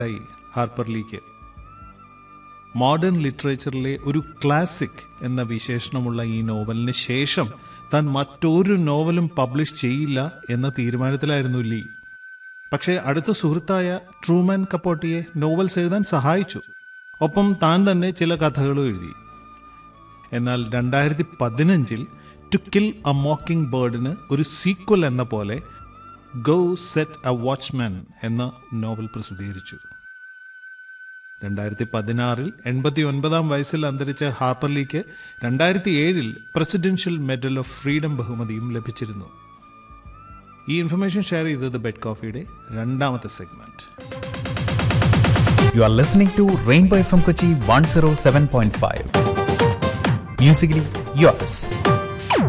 ആയി Harper leak modern ലിറ്ററേച്ചറിലെ ഒരു classic എന്ന വിശേഷണമുള്ള ഈ നോവലിന് ശേഷം താൻ മറ്റൊരു നോവലും പബ്ലിഷ് ചെയ്യില്ല എന്ന തീരുമാനത്തിലായിരുന്നു ലീ പക്ഷേ അടുത്ത സുഹൃത്തായ ട്രൂമാൻ കപ്പോട്ടിയെ നോവൽസ് എഴുതാൻ സഹായിച്ചു ഒപ്പം താൻ തന്നെ ചില കഥകളും എഴുതി എന്നാൽ രണ്ടായിരത്തി പതിനഞ്ചിൽ ടു കിൽ എ മോക്കിംഗ് ബേർഡിന് ഒരു സീക്വൽ എന്ന പോലെ ഗോ സെറ്റ് എ വാച്ച്മാൻ എന്ന നോവൽ പ്രസിദ്ധീകരിച്ചു രണ്ടായിരത്തി പതിനാറിൽ എൺപത്തി ഒൻപതാം വയസ്സിൽ അന്തരിച്ച ഹാപ്പർലിക്ക് രണ്ടായിരത്തി ഏഴിൽ പ്രസിഡൻഷ്യൽ മെഡൽ ഓഫ് ഫ്രീഡം ബഹുമതിയും ലഭിച്ചിരുന്നു ഈ ഇൻഫർമേഷൻ ഷെയർ ചെയ്തത് ബെഡ് കോഫിയുടെ രണ്ടാമത്തെ segment You are listening to Rainbow FM Kochi 107.5. Musically yours.